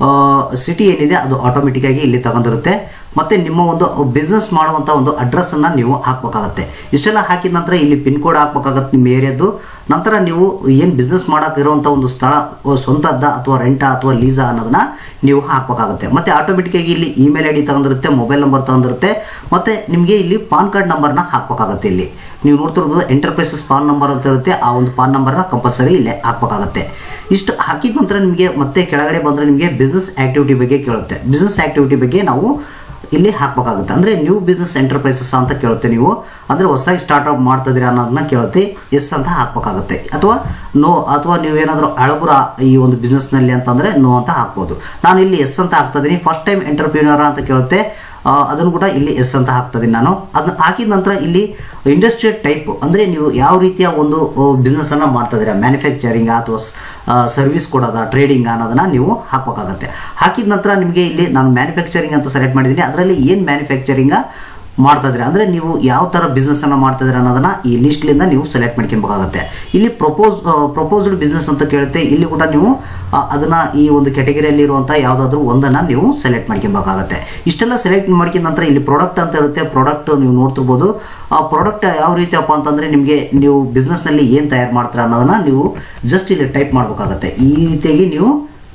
ಸಿಟಿ ಏನಿದೆ ಅದು ಆಟೋಮೆಟಿಕ್ ಆಗಿ ಇಲ್ಲಿ ತಗೊಂಡಿರುತ್ತೆ ಮತ್ತೆ ನಿಮ್ಮ ಒಂದು ಬಿಸ್ನೆಸ್ ಮಾಡುವಂಥ ಒಂದು ಅಡ್ರೆಸ್ ಅನ್ನ ನೀವು ಹಾಕ್ಬೇಕಾಗತ್ತೆ ಇಷ್ಟೆಲ್ಲ ಹಾಕಿದ ನಂತರ ಇಲ್ಲಿ ಪಿನ್ ಕೋಡ್ ಹಾಕ್ಬೇಕಾಗತ್ತೆ ನಿಮ್ಮ ಏರಿಯಾದ್ದು ನಂತರ ನೀವು ಏನು ಬಿಸ್ನೆಸ್ ಮಾಡಕ್ಕೆ ಇರುವಂಥ ಒಂದು ಸ್ಥಳ ಅಹ್, ಸ್ವಂತದ್ದ ಅಥವಾ ರೆಂಟಾ ಅಥವಾ ಲೀಸಾ ಅನ್ನೋದನ್ನ ನೀವು ಹಾಕ್ಬೇಕಾಗುತ್ತೆ ಮತ್ತೆ ಆಟೋಮೆಟಿಕ್ ಆಗಿ ಇಲ್ಲಿ ಇಮೇಲ್ ಐ ಡಿ ತಗೊಂಡಿರುತ್ತೆ ಮೊಬೈಲ್ ನಂಬರ್ ತಗೊಂಡಿರುತ್ತೆ ಮತ್ತೆ ನಿಮಗೆ ಇಲ್ಲಿ ಪಾನ್ ಕಾರ್ಡ್ ನಂಬರ್ನ ಹಾಕ್ಬೇಕಾಗುತ್ತೆ ಇಲ್ಲಿ ನೀವು ನೋಡ್ತಿರ್ಬೋದು ಎಂಟರ್ಪ್ರೈಸಸ್ ಪಾನ್ ನಂಬರ್ ಅಂತ ಇರುತ್ತೆ ಆ ಒಂದು ಪಾನ್ ನಂಬರ್ನ ಕಂಪಲ್ಸರಿ ಇಲ್ಲೇ ಹಾಕ್ಬೇಕಾಗುತ್ತೆ ಇಷ್ಟು ಹಾಕಿದ ನಂತರ ನಿಮಗೆ ಮತ್ತೆ ಕೆಳಗಡೆ ಬಂದರೆ ನಿಮಗೆ ಬಿಸ್ನೆಸ್ ಆಕ್ಟಿವಿಟಿ ಬಗ್ಗೆ ಕೇಳುತ್ತೆ ಬಿಸ್ನೆಸ್ ಆಕ್ಟಿವಿಟಿ ಬಗ್ಗೆ ನಾವು ಇಲ್ಲಿ ಹಾಕ್ಬೇಕಾಗುತ್ತೆ ಅಂದರೆ ನ್ಯೂ ಬಿಸ್ನೆಸ್ ಎಂಟರ್ಪ್ರೈಸಸ್ ಅಂತ ಕೇಳುತ್ತೆ ನೀವು ಅಂದರೆ ಹೊಸದಾಗಿ ಸ್ಟಾರ್ಟ್ಅಪ್ ಮಾಡ್ತಾ ಇದೀರಾ ಅನ್ನೋದನ್ನ ಕೇಳುತ್ತೆ ಎಸ್ ಅಂತ ಹಾಕ್ಬೇಕಾಗುತ್ತೆ ಅಥವಾ ನೋ ಅಥವಾ ನೀವೇನಾದರೂ ಅಳಬುರ ಈ ಒಂದು ಬಿಸ್ನೆಸ್ನಲ್ಲಿ ಅಂತಂದರೆ ನೋ ಅಂತ ಹಾಕ್ಬೋದು ನಾನು ಇಲ್ಲಿ ಎಸ್ ಅಂತ ಹಾಕ್ತಾ ಇದ್ದೀನಿ ಫಸ್ಟ್ ಟೈಮ್ ಎಂಟರ್ಪ್ರಿನರ್ ಅಂತ ಕೇಳುತ್ತೆ ಆ, ಅದನ್ನು ಕೂಡ ಇಲ್ಲಿ ಎಸ್ ಅಂತ ಹಾಕ್ತದೀನಿ ನಾನು ಅದನ್ನ ಹಾಕಿದ ನಂತರ ಇಲ್ಲಿ ಇಂಡಸ್ಟ್ರಿಯಲ್ ಟೈಪ್ ಅಂದರೆ ನೀವು ಯಾವ ರೀತಿಯ ಒಂದು ಬಿಸ್ನೆಸ್ಸನ್ನು ಮಾಡ್ತಾ ಇದ್ದೀರಾ ಮ್ಯಾನುಫ್ಯಾಕ್ಚರಿಂಗ್ ಅಥವಾ ಸರ್ವಿಸ್ ಕೊಡೋದ ಟ್ರೇಡಿಂಗ್ ಅನ್ನೋದನ್ನ ನೀವು ಹಾಕಬೇಕಾಗತ್ತೆ ಹಾಕಿದ ನಂತರ ನಿಮಗೆ ಇಲ್ಲಿ ನಾನು ಮ್ಯಾನುಫ್ಯಾಕ್ಚರಿಂಗ್ ಅಂತ ಸೆಲೆಕ್ಟ್ ಮಾಡಿದ್ದೀನಿ ಅದರಲ್ಲಿ ಏನು ಮ್ಯಾನುಫ್ಯಾಕ್ಚರಿಂಗ ಮಾಡ್ತಾ ಇದ್ದೀರಾ ಅಂದರೆ ನೀವು ಯಾವ ಥರ ಬಿಸ್ನೆಸ್ಸನ್ನು ಮಾಡ್ತಾ ಇದ್ದೀರಾ ಅನ್ನೋದನ್ನ ಈ ಲಿಸ್ಟ್ಲಿಂದ ನೀವು ಸೆಲೆಕ್ಟ್ ಮಾಡ್ಕೊಬೇಕಾಗುತ್ತೆ ಇಲ್ಲಿ ಪ್ರಪೋಸ್ ಪ್ರಪೋಸ್ಡ್ ಬಿಸ್ನೆಸ್ ಅಂತ ಕೇಳುತ್ತೆ ಇಲ್ಲಿ ಕೂಡ ನೀವು ಆ, ಅದನ್ನ ಈ ಒಂದು ಕೆಟಗರಿಯಲ್ಲಿ ಇರುವಂಥ ಯಾವುದಾದ್ರೂ ಒಂದನ್ನು ನೀವು ಸೆಲೆಕ್ಟ್ ಮಾಡ್ಕೊಬೇಕಾಗುತ್ತೆ ಇಷ್ಟೆಲ್ಲ ಸೆಲೆಕ್ಟ್ ಮಾಡ್ಕೊಂಡ ನಂತರ ಇಲ್ಲಿ ಪ್ರಾಡಕ್ಟ್ ಅಂತ ಇರುತ್ತೆ ಪ್ರಾಡಕ್ಟ್ ನೀವು ನೋಡ್ತಿರ್ಬೋದು ಆ ಪ್ರಾಡಕ್ಟ್ ಯಾವ ರೀತಿಯಪ್ಪ ಅಂತಂದರೆ ನಿಮಗೆ ನೀವು ಬಿಸ್ನೆಸ್ನಲ್ಲಿ ಏನು ತಯಾರು ಮಾಡ್ತೀರಾ ಅನ್ನೋದನ್ನ ನೀವು ಜಸ್ಟ್ ಇಲ್ಲಿ ಟೈಪ್ ಮಾಡಬೇಕಾಗುತ್ತೆ ಈ ರೀತಿಯಾಗಿ ನೀವು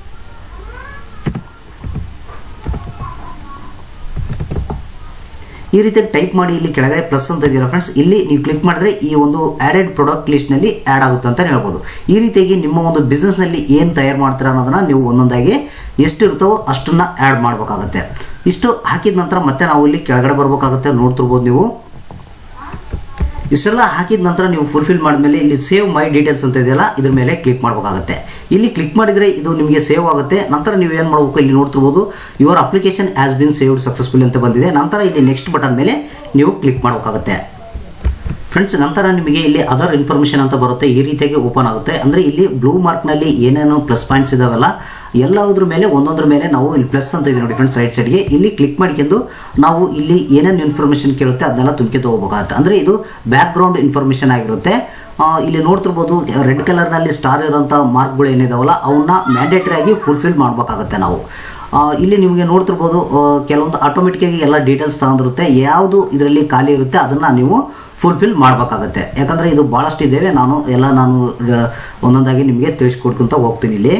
ಈ ರೀತಿ ಟೈಪ್ ಮಾಡಿ ಇಲ್ಲಿ ಕೆಳಗಡೆ ಪ್ಲಸ್ ಅಂತ ಇದೆಯಲ್ಲ ಫ್ರೆಂಡ್ಸ್ ಇಲ್ಲಿ ನೀವು ಕ್ಲಿಕ್ ಮಾಡಿದ್ರೆ ಈ ಒಂದು ಆ್ಯಡೆಡ್ ಪ್ರಾಡಕ್ಟ್ ಲಿಸ್ಟ್ನಲ್ಲಿ ಆ್ಯಡ್ ಆಗುತ್ತೆ ಅಂತ ಹೇಳ್ಬೋದು ಈ ರೀತಿಯಾಗಿ ನಿಮ್ಮ ಒಂದು ಬಿಸ್ನೆಸ್ನಲ್ಲಿ ಏನು ತಯಾರು ಮಾಡ್ತೀರಾ ಅನ್ನೋದನ್ನ ನೀವು ಒಂದೊಂದಾಗಿ ಎಷ್ಟು ಇರ್ತಾವೋ ಅಷ್ಟನ್ನ ಆ್ಯಡ್ ಮಾಡಬೇಕಾಗುತ್ತೆ ಇಷ್ಟು ಹಾಕಿದ ನಂತರ ಮತ್ತೆ ನಾವು ಇಲ್ಲಿ ಕೆಳಗಡೆ ಬರಬೇಕಾಗುತ್ತೆ ನೋಡ್ತಿರ್ಬೋದು ನೀವು ಇಷ್ಟೆಲ್ಲ ಹಾಕಿದ ನಂತರ ನೀವು ಫುಲ್ಫಿಲ್ ಮಾಡಿದ್ಮೇಲೆ ಇಲ್ಲಿ ಸೇವ್ ಮೈ ಡೀಟೇಲ್ಸ್ ಅಂತ ಇದೆಯಲ್ಲ ಇದ್ರ ಮೇಲೆ ಕ್ಲಿಕ್ ಮಾಡಬೇಕಾಗುತ್ತೆ ಇಲ್ಲಿ ಕ್ಲಿಕ್ ಮಾಡಿದರೆ ಇದು ನಿಮಗೆ ಸೇವ್ ಆಗುತ್ತೆ ನಂತರ ನೀವು ಏನು ಮಾಡಬೇಕು ಇಲ್ಲಿ ನೋಡ್ತಿರ್ಬೋದು your application has been saved successful ಅಂತ ಬಂದಿದೆ ನಂತರ ಇಲ್ಲಿ ನೆಕ್ಸ್ಟ್ ಬಟನ್ ಮೇಲೆ ನೀವು ಕ್ಲಿಕ್ ಮಾಡಬೇಕಾಗುತ್ತೆ ಫ್ರೆಂಡ್ಸ್ ನಂತರ ನಿಮಗೆ ಇಲ್ಲಿ ಅದರ್ ಇನ್ಫಾರ್ಮೇಷನ್ ಅಂತ ಬರುತ್ತೆ ಈ ರೀತಿಯಾಗಿ ಓಪನ್ ಆಗುತ್ತೆ ಅಂದರೆ ಇಲ್ಲಿ ಬ್ಲೂ ಮಾರ್ಕ್ನಲ್ಲಿ ಏನೇನು ಪ್ಲಸ್ ಪಾಯಿಂಟ್ಸ್ ಇದಾವಲ್ಲ ಎಲ್ಲದ್ರ ಮೇಲೆ ಒಂದೊಂದ್ರ ಮೇಲೆ ನಾವು ಇಲ್ಲಿ ಪ್ಲಸ್ ಅಂತ ಇದೆ ನೋಡಿ ಫ್ರೆಂಡ್ಸ್ ರೈಟ್ ಸೈಡ್ಗೆ ಇಲ್ಲಿ ಕ್ಲಿಕ್ ಮಾಡ್ಕೊಂಡು ನಾವು ಇಲ್ಲಿ ಏನೇನು ಇನ್ಫಾರ್ಮೇಷನ್ ಕೇಳುತ್ತೆ ಅದನ್ನೆಲ್ಲ ತುಂಬ್ಕೆ ಹೋಗಬೇಕಾಗುತ್ತೆ ಅಂದರೆ ಇದು ಬ್ಯಾಕ್ ಗ್ರೌಂಡ್ ಇನ್ಫಾರ್ಮೇಷನ್ ಆಗಿರುತ್ತೆ ಆ, ಇಲ್ಲಿ ನೋಡ್ತಿರ್ಬೋದು ರೆಡ್ ಕಲರ್ನಲ್ಲಿ ಸ್ಟಾರ್ ಇರೋಂಥ ಮಾರ್ಕ್ಗಳು ಏನಿದಾವಲ್ಲ ಅವನ್ನ ಮ್ಯಾಂಡೇಟರಿ ಆಗಿ ಫುಲ್ಫಿಲ್ ಮಾಡಬೇಕಾಗುತ್ತೆ ನಾವು ಆ, ಇಲ್ಲಿ ನಿಮಗೆ ನೋಡ್ತಿರ್ಬೋದು ಆ, ಕೆಲವೊಂದು ಆಟೋಮೆಟಿಕ್ಕಾಗಿ ಎಲ್ಲ ಡೀಟೇಲ್ಸ್ ತಗೊಂಡಿರುತ್ತೆ ಯಾವುದು ಇದರಲ್ಲಿ ಖಾಲಿ ಇರುತ್ತೆ ಅದನ್ನು ನೀವು ಫುಲ್ಫಿಲ್ ಮಾಡಬೇಕಾಗತ್ತೆ ಯಾಕಂದರೆ ಇದು ಭಾಳಷ್ಟು ಇದ್ದೇವೆ ನಾನು ಎಲ್ಲ ನಾನು ಆ, ಒಂದೊಂದಾಗಿ ನಿಮಗೆ ತಿಳಿಸ್ಕೊಡ್ಕೊಂತ ಹೋಗ್ತೀನಿ ಇಲ್ಲಿ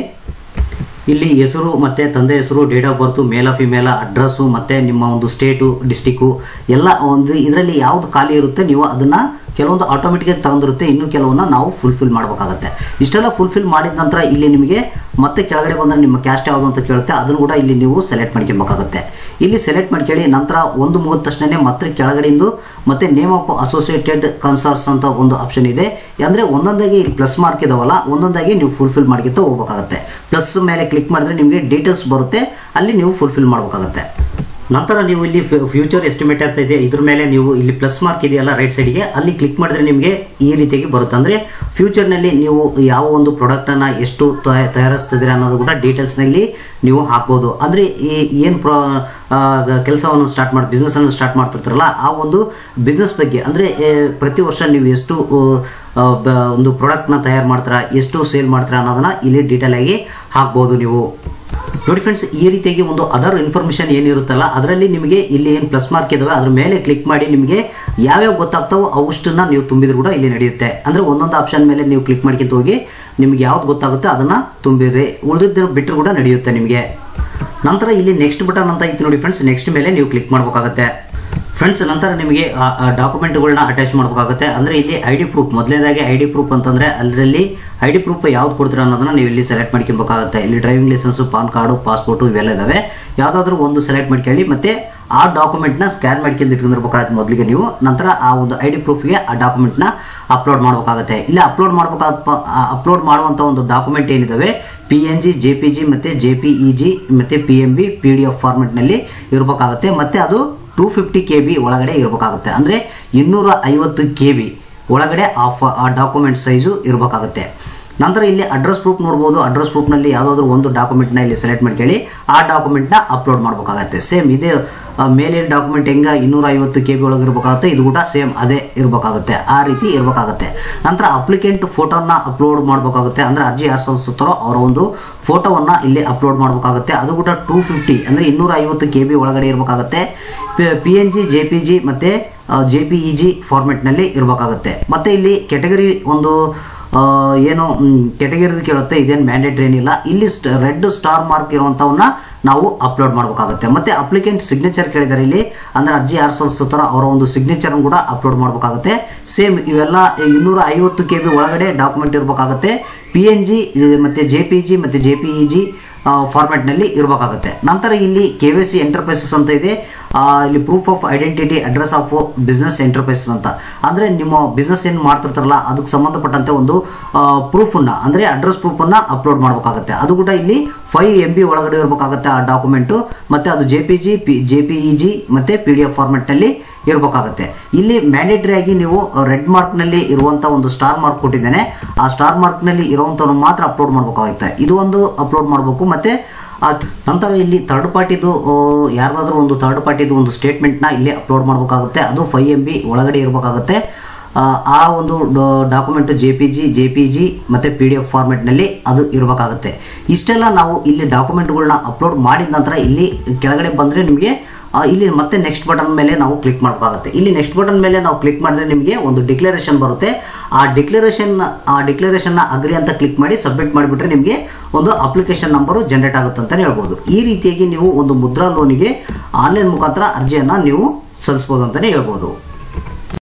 ಇಲ್ಲಿ ಹೆಸರು ಮತ್ತು ತಂದೆ ಹೆಸರು ಡೇಟ್ ಆಫ್ ಬರ್ತು ಮೇಲ ಫಿಮೇಲ ಅಡ್ರೆಸ್ಸು ಮತ್ತು ನಿಮ್ಮ ಒಂದು ಸ್ಟೇಟು ಡಿಸ್ಟಿಕ್ಕು ಎಲ್ಲ ಒಂದು ಇದರಲ್ಲಿ ಯಾವುದು ಖಾಲಿ ಇರುತ್ತೆ ನೀವು ಅದನ್ನು ಕೆಲವೊಂದು ಆಟೋಮೆಟಿಕಾಗಿ ತಗೊಂಡಿರುತ್ತೆ ಇನ್ನು ಕೆಲವನ್ನ ನಾವು ಫುಲ್ಫಿಲ್ ಮಾಡಬೇಕಾಗತ್ತೆ ಇಷ್ಟೆಲ್ಲ ಫುಲ್ಫಿಲ್ ಮಾಡಿದ ನಂತರ ಇಲ್ಲಿ ನಿಮಗೆ ಮತ್ತೆ ಕೆಳಗಡೆ ಬಂದರೆ ನಿಮ್ಮ ಕ್ಯಾಸ್ಟ್ ಯಾವುದು ಅಂತ ಕೇಳುತ್ತೆ ಅದನ್ನು ಕೂಡ ಇಲ್ಲಿ ನೀವು ಸೆಲೆಕ್ಟ್ ಮಾಡ್ಕೊಬೇಕಾಗುತ್ತೆ ಇಲ್ಲಿ ಸೆಲೆಕ್ಟ್ ಮಾಡ್ಕೊಳ್ಳಿ ನಂತರ ಒಂದು ಮುಗಿದ ತಕ್ಷಣ ಮತ್ತೆ ಕೆಳಗಡೆಯಿಂದ ಮತ್ತೆ ನೇಮ್ ಆಫ್ ಅಸೋಸಿಯೇಟೆಡ್ ಕನ್ಸರ್ಸ್ ಅಂತ ಒಂದು ಆಪ್ಷನ್ ಇದೆ ಅಂದರೆ ಒಂದೊಂದಾಗಿ ಇಲ್ಲಿ ಪ್ಲಸ್ ಮಾರ್ಕ್ ಇದಾವಲ್ಲ ಒಂದೊಂದಾಗಿ ನೀವು ಫುಲ್ಫಿಲ್ ಮಾಡ್ಕೊತ ಹೋಗ್ಬೇಕಾಗುತ್ತೆ ಪ್ಲಸ್ ಮೇಲೆ ಕ್ಲಿಕ್ ಮಾಡಿದ್ರೆ ನಿಮಗೆ ಡೀಟೇಲ್ಸ್ ಬರುತ್ತೆ ಅಲ್ಲಿ ನೀವು ಫುಲ್ಫಿಲ್ ಮಾಡಬೇಕಾಗುತ್ತೆ ನಂತರ ನೀವು ಇಲ್ಲಿ ಫ್ಯೂಚರ್ ಎಸ್ಟಿಮೇಟ್ ಅಂತ ಇದೆ ಇದ್ರ ಮೇಲೆ ನೀವು ಇಲ್ಲಿ ಪ್ಲಸ್ ಮಾರ್ಕ್ ಇದೆಯಲ್ಲ ರೈಟ್ ಸೈಡ್ಗೆ ಅಲ್ಲಿ ಕ್ಲಿಕ್ ಮಾಡಿದ್ರೆ ನಿಮಗೆ ಈ ರೀತಿಯಾಗಿ ಬರುತ್ತೆ ಅಂದರೆ ಫ್ಯೂಚರ್ನಲ್ಲಿ ನೀವು ಯಾವ ಒಂದು ಪ್ರಾಡಕ್ಟನ್ನು ಎಷ್ಟು ತಯ ತಯಾರಿಸ್ತಿದ್ದೀರಾ ಅನ್ನೋದು ಕೂಡ ಡೀಟೇಲ್ಸ್ನಲ್ಲಿ ನೀವು ಹಾಕ್ಬೋದು ಅಂದರೆ ಈ ಏನು ಪ್ರಾ ಕೆಲಸವನ್ನು ಸ್ಟಾರ್ಟ್ ಮಾಡಿ ಬಿಸ್ನೆಸ್ಸನ್ನು ಸ್ಟಾರ್ಟ್ ಮಾಡ್ತಿರ್ತಾರಲ್ಲ ಆ ಒಂದು ಬಿಸ್ನೆಸ್ ಬಗ್ಗೆ ಅಂದರೆ ಪ್ರತಿ ವರ್ಷ ನೀವು ಎಷ್ಟು ಆ, ಬ- ಒಂದು ಪ್ರಾಡಕ್ಟ್ನ ತಯಾರು ಮಾಡ್ತೀರಾ ಎಷ್ಟು ಸೇಲ್ ಮಾಡ್ತೀರಾ ಅನ್ನೋದನ್ನ ಇಲ್ಲಿ ಡೀಟೇಲ್ ಆಗಿ ಹಾಕ್ಬೋದು ನೀವು ನೋಡಿ ಫ್ರೆಂಡ್ಸ್ ಈ ರೀತಿಯಾಗಿ ಒಂದು ಅದರ್ ಇನ್ಫಾರ್ಮೇಷನ್ ಏನಿರುತ್ತಲ್ಲ ಅದರಲ್ಲಿ ನಿಮಗೆ ಇಲ್ಲಿ ಏನು ಪ್ಲಸ್ ಮಾರ್ಕ್ ಇದಾವೆ ಅದ್ರ ಮೇಲೆ ಕ್ಲಿಕ್ ಮಾಡಿ ನಿಮಗೆ ಯಾವ್ಯಾವ ಗೊತ್ತಾಗ್ತಾವೋ ಅವಷ್ಟನ್ನ ನೀವು ತುಂಬಿದ್ರು ಕೂಡ ಇಲ್ಲಿ ನಡೆಯುತ್ತೆ ಅಂದರೆ ಒಂದೊಂದು ಆಪ್ಷನ್ ಮೇಲೆ ನೀವು ಕ್ಲಿಕ್ ಮಾಡ್ಕೊಂತ ಹೋಗಿ ನಿಮ್ಗೆ ಯಾವ್ದು ಗೊತ್ತಾಗುತ್ತೆ ಅದನ್ನು ತುಂಬಿರಿ ಉಳಿದಿದ್ದ ಬಿಟ್ಟರು ಕೂಡ ನಡೆಯುತ್ತೆ ನಿಮಗೆ ನಂತರ ಇಲ್ಲಿ ನೆಕ್ಸ್ಟ್ ಬಟನ್ ಅಂತ ಐತಿ ನೋಡಿ ಫ್ರೆಂಡ್ಸ್ ನೆಕ್ಸ್ಟ್ ಮೇಲೆ ನೀವು ಕ್ಲಿಕ್ ಮಾಡಬೇಕಾಗುತ್ತೆ ಫ್ರೆಂಡ್ಸ್ ನಂತರ ನಿಮಗೆ ಡಾಕ್ಯುಮೆಂಟ್ಗಳನ್ನ ಅಟ್ಯಾಚ್ ಮಾಡಬೇಕಾಗುತ್ತೆ ಅಂದರೆ ಇಲ್ಲಿ ಐ ಡಿ ಪ್ರೂಫ್ ಮೊದಲನೇದಾಗಿ ಐ ಡಿ ಪ್ರೂಫ್ ಅಂತಂದರೆ ಅದರಲ್ಲಿ ಐ ಡಿ ಪ್ರೂಫ್ ಯಾವ್ದು ಕೊಡ್ತೀರಾ ಅನ್ನೋದನ್ನ ನೀವು ಇಲ್ಲಿ ಸೆಲೆಕ್ಟ್ ಮಾಡ್ಕೊಬೇಕಾಗುತ್ತೆ ಇಲ್ಲಿ driving licence PAN card passport ಇವೆಲ್ಲ ಇದಾವೆ ಯಾವುದಾದ್ರೂ ಒಂದು ಸೆಲೆಕ್ಟ್ ಮಾಡ್ಕೊಳ್ಳಿ ಮತ್ತೆ ಆ ಡಾಕ್ಯುಮೆಂಟ್ನ ಸ್ಕ್ಯಾನ್ ಮಾಡ್ಕೊಂಡು ಇಟ್ಕೊಂಡಿರ್ಬೇಕಾಗುತ್ತೆ ಮೊದಲಿಗೆ ನೀವು ನಂತರ ಆ ಒಂದು ಐ ಡಿ ಪ್ರೂಫ್ಗೆ ಆ ಡಾಕ್ಯುಮೆಂಟ್ನ ಅಪ್ಲೋಡ್ ಮಾಡಬೇಕಾಗುತ್ತೆ ಇಲ್ಲಿ ಅಪ್ಲೋಡ್ ಮಾಡಬೇಕಾದ ಅಪ್ಲೋಡ್ ಮಾಡುವಂಥ ಒಂದು ಡಾಕ್ಯುಮೆಂಟ್ ಏನಿದಾವೆ P N G J P G ಮತ್ತು ಜೆ ಪಿ ಇ ಜಿ ಮತ್ತು P M B P D F ಫಾರ್ಮೆಟ್ನಲ್ಲಿ ಇರಬೇಕಾಗುತ್ತೆ ಮತ್ತು ಅದು ಟೂ ಫಿಫ್ಟಿ ಕೆ ಬಿ ಒಳಗಡೆ ಇರಬೇಕಾಗುತ್ತೆ ಅಂದರೆ ಇನ್ನೂರ ಐವತ್ತು ಕೆ ಬಿ ಒಳಗಡೆ ಆ ಫ ಆ ಡಾಕ್ಯುಮೆಂಟ್ ಸೈಜು ಇರಬೇಕಾಗುತ್ತೆ ನಂತರ ಇಲ್ಲಿ ಅಡ್ರೆಸ್ ಪ್ರೂಫ್ ನೋಡ್ಬೋದು ಅಡ್ರೆಸ್ ಪ್ರೂಫ್ನಲ್ಲಿ ಯಾವುದಾದ್ರೂ ಒಂದು ಡಾಕ್ಯುಮೆಂಟ್ನ ಇಲ್ಲಿ ಸೆಲೆಕ್ಟ್ ಮಾಡ್ಕೊಳ್ಳಿ ಆ ಡಾಕ್ಯುಮೆಂಟ್ನ ಅಪ್ಲೋಡ್ ಮಾಡಬೇಕಾಗತ್ತೆ ಸೇಮ್ ಇದೇ ಆ, ಮೇಲೆ ಡಾಕ್ಯುಮೆಂಟ್ ಹೆಂಗ ಇನ್ನೂರ ಐವತ್ತು ಕೆ ಬಿ ಒಳಗೆ ಇರಬೇಕಾಗುತ್ತೆ ಇದು ಕೂಡ ಸೇಮ್ ಅದೇ ಇರಬೇಕಾಗುತ್ತೆ ಆ ರೀತಿ ಇರಬೇಕಾಗುತ್ತೆ ನಂತರ ಅಪ್ಲಿಕೆಂಟ್ ಫೋಟೋನ ಅಪ್ಲೋಡ್ ಮಾಡಬೇಕಾಗುತ್ತೆ ಅಂದರೆ ಅರ್ಜಿ ಯಾರು ಸಲ್ಲಿಸುತ್ತಾರೋ ಅವರ ಒಂದು ಫೋಟೋವನ್ನು ಇಲ್ಲಿ ಅಪ್ಲೋಡ್ ಮಾಡಬೇಕಾಗುತ್ತೆ ಅದು ಕೂಡ ಟೂ ಫಿಫ್ಟಿ ಅಂದರೆ ಇನ್ನೂರ ಐವತ್ತು ಕೆ ಬಿ ಒಳಗಡೆ ಇರಬೇಕಾಗುತ್ತೆ P N G J P G ಮತ್ತು ಜೆ ಪಿ ಇ ಜಿ ಫಾರ್ಮೆಟ್ನಲ್ಲಿ ಇರಬೇಕಾಗುತ್ತೆ ಮತ್ತು ಇಲ್ಲಿ ಕೆಟಗರಿ ಒಂದು ಆ, ಏನು ಕೆಟಗರಿ ಕೇಳುತ್ತೆ ಇದೇನು ಮ್ಯಾಂಡೇಟ್ರಿ ಏನಿಲ್ಲ ಇಲ್ಲಿ ರೆಡ್ ಸ್ಟಾರ್ ಮಾರ್ಕ್ ಇರುವಂಥವನ್ನ ನಾವು ಅಪ್ಲೋಡ್ ಮಾಡಬೇಕಾಗುತ್ತೆ ಮತ್ತು ಅಪ್ಲಿಕೆಂಟ್ ಸಿಗ್ನೇಚರ್ ಕೇಳಿದ್ದಾರೆ ಇಲ್ಲಿ ಅಂದರೆ ಅರ್ಜಿ ಯಾರು ಸಲ್ಲಿಸ್ತಾರೋ ಅವರ ಒಂದು ಸಿಗ್ನೇಚರ್ ಕೂಡ ಅಪ್ಲೋಡ್ ಮಾಡಬೇಕಾಗುತ್ತೆ ಸೇಮ್ ಇವೆಲ್ಲ ಇನ್ನೂರ ಐವತ್ತು ಕೆ ಬಿ ಒಳಗಡೆ ಡಾಕ್ಯುಮೆಂಟ್ ಇರಬೇಕಾಗುತ್ತೆ ಪಿ ಎನ್ ಜಿ ಮತ್ತು ಜೆ ಪಿ ಜಿ ಮತ್ತು ಜೆ ಪಿ ಇ ಜಿ ಫಾರ್ಮ್ಯಾಟ್ನಲ್ಲಿ ಇರಬೇಕಾಗುತ್ತೆ ನಂತರ ಇಲ್ಲಿ ಕೆ ವಿ ಸಿ ಎಂಟರ್ಪ್ರೈಸಸ್ ಅಂತ ಇದೆ ಆ, ಇಲ್ಲಿ proof of identity address of business enterprises ಅಂತ ಅಂದರೆ ನಿಮ್ಮ ಬಿಸ್ನೆಸ್ ಏನು ಮಾಡ್ತಿರ್ತಾರಲ್ಲ ಅದಕ್ಕೆ ಸಂಬಂಧಪಟ್ಟಂತೆ ಒಂದು ಪ್ರೂಫನ್ನು ಅಂದರೆ ಅಡ್ರೆಸ್ ಪ್ರೂಫನ್ನು ಅಪ್ಲೋಡ್ ಮಾಡಬೇಕಾಗುತ್ತೆ ಅದು ಕೂಡ ಇಲ್ಲಿ ಫೈವ್ ಎಮ್ ಬಿ ಒಳಗಡೆ ಇರಬೇಕಾಗುತ್ತೆ ಆ ಡಾಕ್ಯುಮೆಂಟು ಮತ್ತು ಅದು J P G P J P E G ಮತ್ತು ಪಿ ಡಿ ಎಫ್ ಫಾರ್ಮೆಟ್ನಲ್ಲಿ ಇರಬೇಕಾಗುತ್ತೆ ಇಲ್ಲಿ ಮ್ಯಾಂಡೇಟರಿ ಆಗಿ ನೀವು ರೆಡ್ ಮಾರ್ಕ್ನಲ್ಲಿ ಇರುವಂಥ ಒಂದು ಸ್ಟಾರ್ ಮಾರ್ಕ್ ಕೊಟ್ಟಿದ್ದೇನೆ ಆ ಸ್ಟಾರ್ ಮಾರ್ಕ್ನಲ್ಲಿ ಇರುವಂಥವ್ರು ಮಾತ್ರ ಅಪ್ಲೋಡ್ ಮಾಡಬೇಕಾಗುತ್ತೆ ಇದು ಒಂದು ಅಪ್ಲೋಡ್ ಮಾಡಬೇಕು ಮತ್ತು ಆ ನಂತರ ಇಲ್ಲಿ ಥರ್ಡ್ ಪಾರ್ಟಿದು ಯಾರ್ದಾದ್ರೂ ಒಂದು ಥರ್ಡ್ ಪಾರ್ಟಿದು ಒಂದು ಸ್ಟೇಟ್ಮೆಂಟ್ನ ಇಲ್ಲಿ ಅಪ್ಲೋಡ್ ಮಾಡಬೇಕಾಗುತ್ತೆ ಅದು ಫೈವ್ ಎಮ್ ಬಿ ಒಳಗಡೆ ಇರಬೇಕಾಗುತ್ತೆ ಆ, ಆ ಒಂದು document J P G J P G ಮತ್ತು ಪಿ ಡಿ ಎಫ್ ಫಾರ್ಮೆಟ್ನಲ್ಲಿ ಅದು ಇರಬೇಕಾಗುತ್ತೆ ಇಷ್ಟೆಲ್ಲ ನಾವು ಇಲ್ಲಿ ಡಾಕ್ಯುಮೆಂಟ್ಗಳನ್ನ ಅಪ್ಲೋಡ್ ಮಾಡಿದ ನಂತರ ಇಲ್ಲಿ ಕೆಳಗಡೆ ಬಂದರೆ ನಿಮಗೆ ಆ, ಇಲ್ಲಿ ಮತ್ತೆ ನೆಕ್ಸ್ಟ್ ಬಟನ್ ಮೇಲೆ ನಾವು ಕ್ಲಿಕ್ ಮಾಡಬೇಕಾಗುತ್ತೆ ಇಲ್ಲಿ ನೆಕ್ಸ್ಟ್ ಬಟನ್ ಮೇಲೆ ನಾವು ಕ್ಲಿಕ್ ಮಾಡಿದ್ರೆ ನಿಮಗೆ ಒಂದು ಡಿಕ್ಲರೇಷನ್ ಬರುತ್ತೆ ಆ ಡಿಕ್ಲರೇಷನ್ ಆ ಡಿಕ್ಲರೇಷನ್ನ ಅಗ್ರಿ ಅಂತ ಕ್ಲಿಕ್ ಮಾಡಿ ಸಬ್ಮಿಟ್ ಮಾಡಿಬಿಟ್ರೆ ನಿಮಗೆ ಒಂದು ಅಪ್ಲಿಕೇಶನ್ ನಂಬರು ಜನರೇಟ್ ಆಗುತ್ತೆ ಅಂತಲೇ ಹೇಳ್ಬೋದು ಈ ರೀತಿಯಾಗಿ ನೀವು ಒಂದು ಮುದ್ರಾ ಲೋನಿಗೆ ಆನ್ಲೈನ್ ಮುಖಾಂತರ ಅರ್ಜಿಯನ್ನು ನೀವು ಸಲ್ಲಿಸ್ಬೋದು ಅಂತಲೇ ಹೇಳ್ಬೋದು